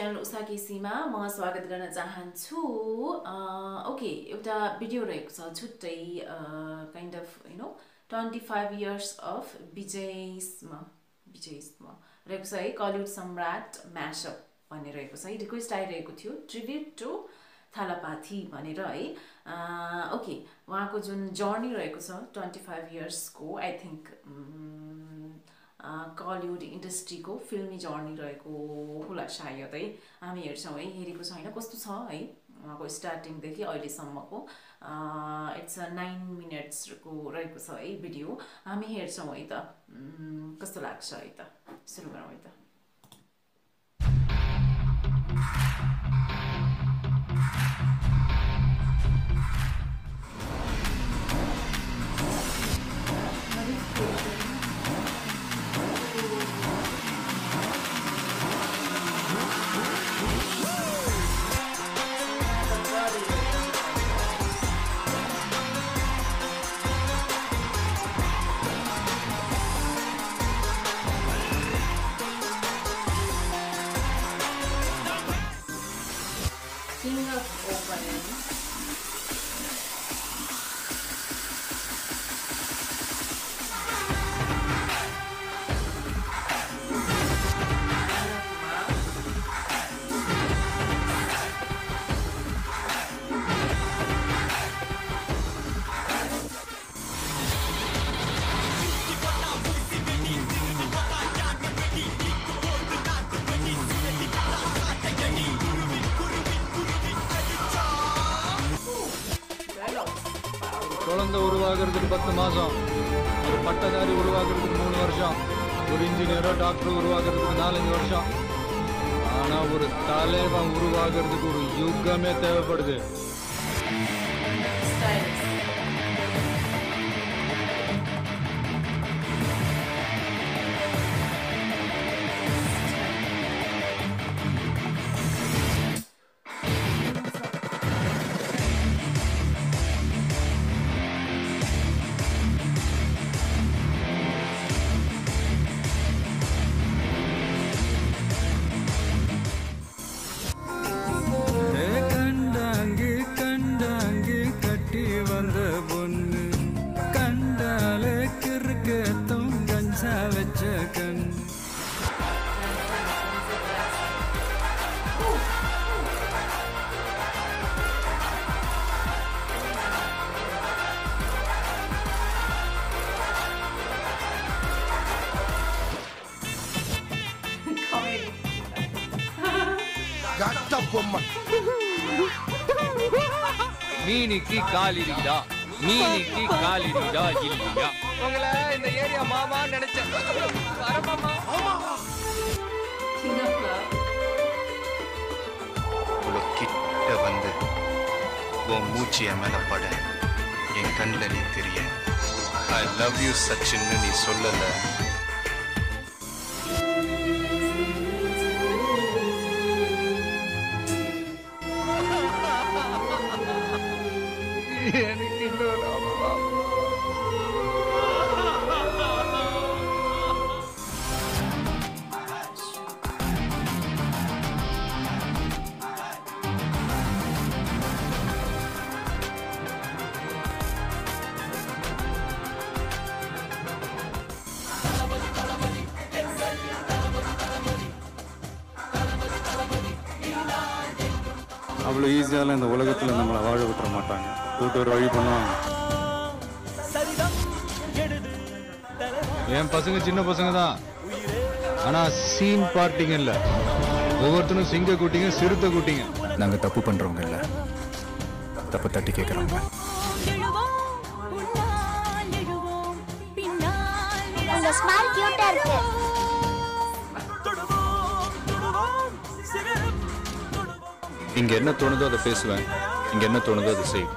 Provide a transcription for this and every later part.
Channel Usha केसीमा म स्वागत गर्न चाहन्छु ओके एउटा भिडियो रहेको छ छुट्टै kind of you know twenty five years of विजयसमा विजयसमा रहेको छ है कलिउड सम्राट म्यासअप भन्ने रहेको छ है रिक्वेस्ट आइरहेको थियो ट्रिब्युट टु थालापाथी भनेर है ओके उहाँको जुन जर्नी रहेको छ ट्वेन्टी फाइभ इयर्सको आई थिङ्क कलिउड इन्डस्ट्रीको फिल्मी जर्नी रहेको होला सायद है हामी हेर्छौँ है हेरेको छैन कस्तो छ है उहाँको स्टार्टिङदेखि अहिलेसम्मको इट्स अ नाइन मिनट्सको रहेको छ है भिडियो हामी हेर्छौँ है त कस्तो लाग्छ है त सुरु गरौँ है त King of Opening. குழந்தை உருவாகிறதுக்கு பத்து மாசம் ஒரு பட்டதாரி உருவாகிறதுக்கு மூணு வருஷம் ஒரு இன்ஜினியரோ டாக்டர் உருவாகிறதுக்கு நாலஞ்சு வருஷம் ஆனா ஒரு தலைவன் உருவாகிறதுக்கு ஒரு யுகமே தேவைப்படுது Styles. கண்டாங்கு கண்டாங்கு கட்டி வந்த பொண்ணு கண்டாலே கிறுக்கத்தும் கஞ்சா வச்ச கண் Comedy. கட்டபொம்மை மீனிக்கு கால் இருக்குதா மீனிக்கு கால் இருக்குதா இல்லையா உங்களை இந்த ஏரியா மாமா நினைச்சேன் வரமாமா King of Love. இவ்வளோ கிட்ட வந்து உன் மூச்சு என் மேல பட என் கண்ணில் நீ தெரிய ஐ லவ் யூ சச்சின்னு நீ சொல்லல எனக்கு இன்னொரு அம்மா அவ்வளோ ஈஸியாலாம் இந்த உலகத்தில் நம்மளை வாழ விட்டுற மாட்டாங்க கூட்டு ஒரு வழி பண்ணுவாங்க என் பசங்க சின்ன பசங்க தான் ஆனா சீன் பார்ட்டிங்க இல்ல ஒவ்வொருத்தரும் சிங்க கூட்டிங்க சிறுத்தை கூட்டிங்க நாங்க தப்பு பண்றவங்க இல்ல தப்பு தட்டி கேட்கறவங்க எழுவோம் முன்னால் எழுவோம் பின்னால் உங்க ஸ்மைல் கியூட்டா இருக்கு இங்க என்ன தோணுதோ அதை பேசுவேன் இங்க என்ன தோணுதோ அதை செய்வேன்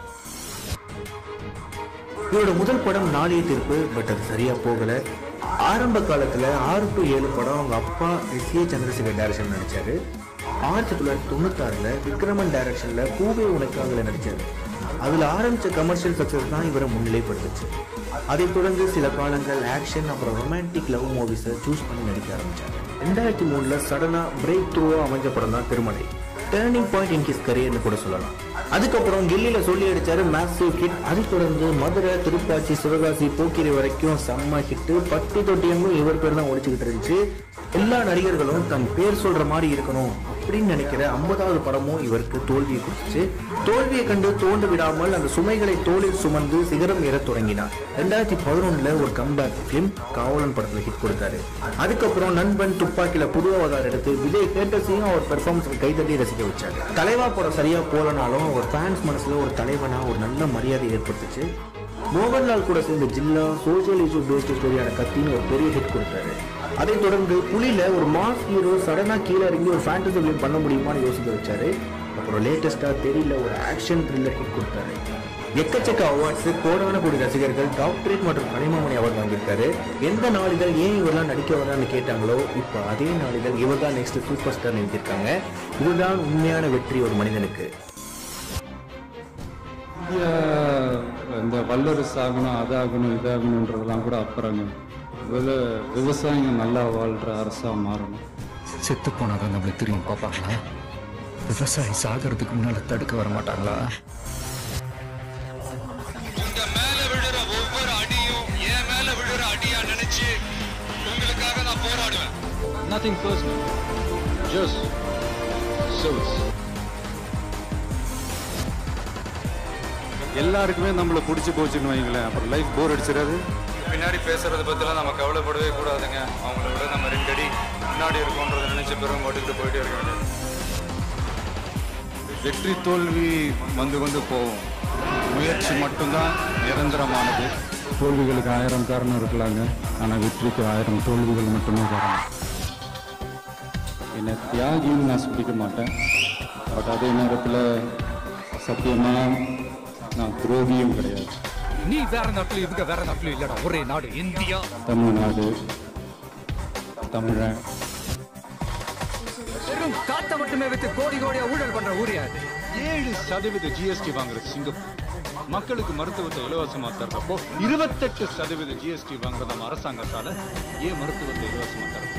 இவரோட முதல் படம் நாளைய தீர்ப்பு பட் அது சரியா போகல ஆரம்ப காலத்துல ஆறு டு ஏழு படம் அவங்க அப்பா எஸ் ஏ சந்திரசேகர் டைரக்ஷன் நடிச்சாரு ஆயிரத்தி தொள்ளாயிரத்தி தொண்ணூத்தாறுல விக்ரமன் டைரக்ஷன்ல பூவே உனக்காகல நடிச்சாரு அதுல ஆரம்பிச்ச கமர்ஷியல் சக்சஸ் தான் இவரை முன்னிலைப்படுத்துச்சு அதைத் தொடர்ந்து சில காலங்கள் ஆக்ஷன் அப்புறம் ரொமான்டிக் லவ் மூவிஸை சூஸ் பண்ணி நடிக்க ஆரம்பிச்சாங்க ரெண்டாயிரத்தி மூணில் சடனாக பிரேக் த்ரூவாக அமைஞ்ச படம் தான் Thirumalai turning point in his கரியர்னு கூட சொல்லலாம் அதுக்கப்புறம் கில்லியில சொல்லி அடிச்சாரு மேசிவ் ஹிட் அதை தொடர்ந்து மதுரை திருப்பாச்சி சிவகாசி போக்கிரி வரைக்கும் செம்ம ஹிட்டு பட்டி தொட்டியமும் இவர் பேர் தான் ஒழிச்சுக்கிட்டு இருந்துச்சு எல்லா நடிகர்களும் தன் பேர் சொல்ற மாதிரி இருக்கணும் அப்படின்னு நினைக்கிற ஐம்பதாவது படமும் இவருக்கு தோல்வியை கொடுத்துச்சு தோல்வியை கண்டு தோண்டு விடாமல் அந்த சுமைகளை தோளில் சுமந்து சிகரம் ஏற தொடங்கினார் ரெண்டாயிரத்தி பதினொன்னுல ஒரு கம்பேக் ஃபிலிம் காவலன் படத்துல ஹிட் கொடுத்தாரு அதுக்கப்புறம் நண்பன் துப்பாக்கில புது அவதாரம் எடுத்து விஜய் கேட்டஸையும் அவர் பெர்ஃபார்மன்ஸ் கைதட்டி ரசிக்க வச்சாரு தலைவா படம் சரியா போலனாலும் ஒரு ஃபேன்ஸ் மனசுல ஒரு தலைவனா ஒரு நல்ல மரியாதை ஏற்படுத்துச்சு மோகன்லால் கூட சேர்ந்த ஜில்லா சோசியல் இஷ்யூ பேஸ்ட் ஸ்டோரியான கத்தின்னு ஒரு பெரிய ஹிட் கொடுத்தாரு அதைத் தொடர்ந்து புலியில ஒரு மாஸ் ஹீரோ சடனா கீழே இறங்கி ஒரு ஃபேண்டசி ஃபிலிம் பண்ண முடியுமான்னு யோசிக்க வச்சாரு அப்புறம் லேட்டஸ்டா தெரியல ஒரு ஆக்ஷன் த்ரில்லர் ஹிட் கொடுத்தாரு எக்கச்சக்க அவார்ட்ஸ் கோடான கோடி ரசிகர்கள் டாக்டரேட் மற்றும் கனிமாமணி அவார்ட் வாங்கியிருக்காரு எந்த நாளிதழ் ஏன் இவரெல்லாம் நடிக்க வரான்னு கேட்டாங்களோ இப்போ அதே நாளிதழ் இவர் தான் நெக்ஸ்ட் சூப்பர் ஸ்டார் நிறுத்திருக்காங்க இதுதான் உண்மையான வெற்றி ஒரு மனிதனுக்கு இந்தியா இந்த வல்லரசு ஆகணும் அதாகணும் இதாகணுன்றதெல்லாம் கூட அப்புறங்க இதில் விவசாயிங்க நல்லா வாழ்கிற அரசாக மாறணும் செத்து போனாதான் நம்மளுக்கு திரும்பி பார்ப்பாங்களா விவசாயி சாகிறதுக்கு முன்னால தடுக்க வர மாட்டாங்களா உங்க மேல விழுற ஒவ்வொரு அடியும் என் மேல விழுற அடியா நினைச்சு உங்களுக்காக நான் போராடுவேன் நத்திங் பர்சனல் ஜஸ்ட் சர்வீஸ் எல்லாருக்குமே நம்மளை பிடிச்சி போச்சுன்னு வைங்களேன் அப்புறம் லைஃப் போர் அடிச்சிடாது பின்னாடி பேசுறத பத்திலாம் நம்ம கவலைப்படவே கூடாதுங்க அவங்கள விட நம்ம ரெண்டு அடி முன்னாடி இருக்கோன்றதை நினைச்ச பிறகு ஓட்டிட்டு போயிட்டே இருக்க வேண்டியது வெற்றி தோல்வி வந்து வந்து போகும் முயற்சி மட்டும்தான் நிரந்தரமானது தோல்விகளுக்கு ஆயிரம் காரணம் இருக்கலாங்க ஆனால் வெற்றிக்கு ஆயிரம் தோல்விகள் மட்டுமே காரணம் என்னை தியாகின்னு நான் சொல்லிக்க மாட்டேன் பட் அதே நேரத்தில் சத்தியமாக நான் துரோகியும் கிடையாது நீ வேற நாட்டுல இவங்க வேற நாட்டுல இல்லடா ஒரே நாடு இந்தியா தமிழ்நாடு தமிழன் வெறும் காத்த மட்டுமே வித்து கோடி கோடியா ஊழல் பண்ற ஊரியா இது ஏழு சதவீத ஜிஎஸ்டி வாங்குற சிங்கப்பூர் மக்களுக்கு மருத்துவத்தை இலவசமா தர்றப்போ இருபத்தெட்டு சதவீத ஜிஎஸ்டி வாங்குற நம்ம அரசாங்கத்தால ஏன் மருத்துவத்தை இலவசமா தரப்போ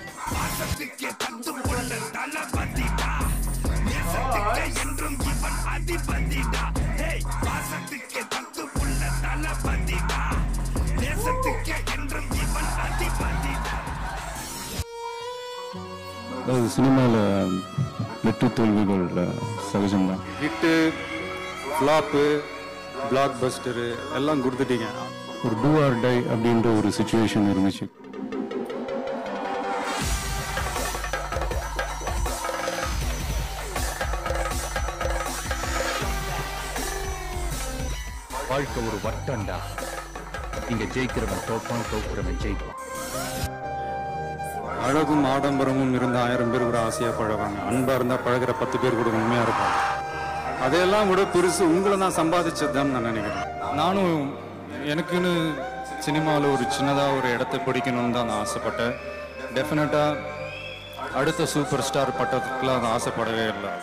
அதாவது சினிமாவில் வெற்றி தோல்விகள் சகஜம்தான் ஹிட்டு ஃப்ளாப்பு பிளாக் பஸ்டரு எல்லாம் கொடுத்துட்டீங்க ஒரு டூ ஆர் டை அப்படின்ற ஒரு சுச்சுவேஷன் இருந்துச்சு வாழ்க்கை ஒரு வட்டம்டா இங்க ஜெயிக்கிறவன் தோப்பான் தோக்குறவன் ஜெயிப்பான் அழகும் ஆடம்பரமும் இருந்த ஆயிரம் பேர் கூட ஆசையாக பழகுவாங்க அன்பாக இருந்தால் பழகுற பத்து பேர் கூட உண்மையாக இருப்பாங்க அதையெல்லாம் விட பெருசு உங்களை நான் சம்பாதிச்சது தான் நான் நினைக்கிறேன் நானும் எனக்குன்னு சினிமாவில் ஒரு சின்னதாக ஒரு இடத்த பிடிக்கணும்னு தான் நான் ஆசைப்பட்டேன் டெஃபினட்டாக அடுத்த சூப்பர் ஸ்டார் பட்டத்துக்குலாம் நான் ஆசைப்படவே இல்லை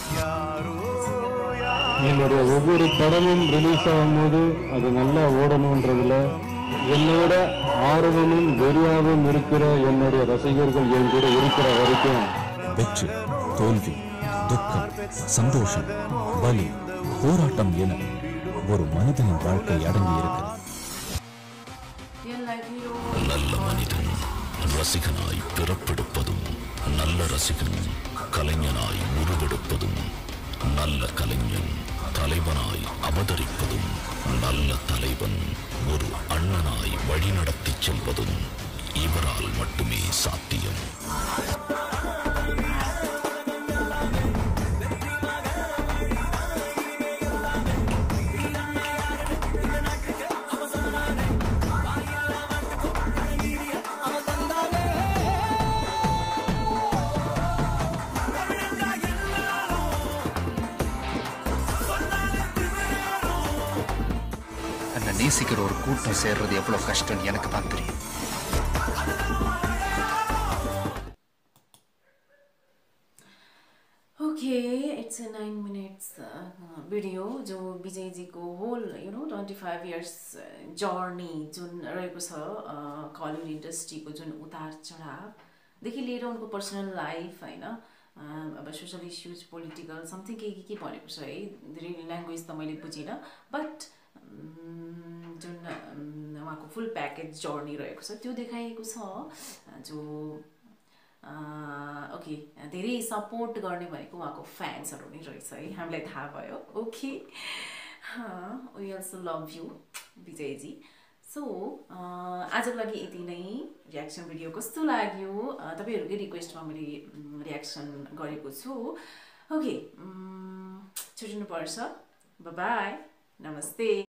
என்னுடைய ஒவ்வொரு படமும் ரிலீஸ் ஆகும்போது அது நல்லா ஓடணுன்றதுல என்னோட ஆர்வமும் வெறியாவும் இருக்கிற என்னுடைய ரசிகர்கள் என் கூட இருக்கிற வரைக்கும் வெற்றி தோல்வி துக்கம் சந்தோஷம் வலி போராட்டம் என ஒரு மனிதனின் வாழ்க்கை அடங்கி இருக்கிறது Real life hero. நல்ல மனிதன் ரசிகனாய் பிறப்பெடுப்பதும் நல்ல ரசிகன் கலைஞனாய் உருவெடுப்பதும் நல்ல கலைஞன் தலைவனாய் அவதரிப்பதும் நல்ல தலைவன் ஒரு அண்ணனாய் வழிநடத்திச் செல்வதும் இவரால் மட்டுமே சாத்தியம் என்னை நேசிக்கிற ஒரு கூட்டம் சேர்றது எவ்வளவு கஷ்டம்னு எனக்கு தான் தெரியும் okay it's a nine minutes video जो विजयजीको whole you know twenty five years journey जुन रहेको छ कलिउड इन्डस्ट्रीको जुन उतार चढाव देखि लिएर उनको पर्सनल लाइफ होइन अँ, अब सोसल इस्युज पोलिटिकल समथिङ के के के भनेको छ है धेरै ल्याङ्ग्वेज त मैले बुझिनँ बट जुन अम्, उहाँको फुल प्याकेज जर्नी रहेको छ त्यो देखाइएको छ अँ, जो ओके धेरै सपोर्ट गर्ने भनेको उहाँको फ्यान्सहरू नै रहेछ है हामीलाई थाहा भयो ओके वी अल्सो लभ यु विजयजी सो आजको लागि यति नै रियाक्सन भिडियो कस्तो लाग्यो अँ, तपाईँहरूकै रिक्वेस्टमा मैले रियाक्सन गरेको छु ओके छुट्टिनुपर्छ बाई नमस्ते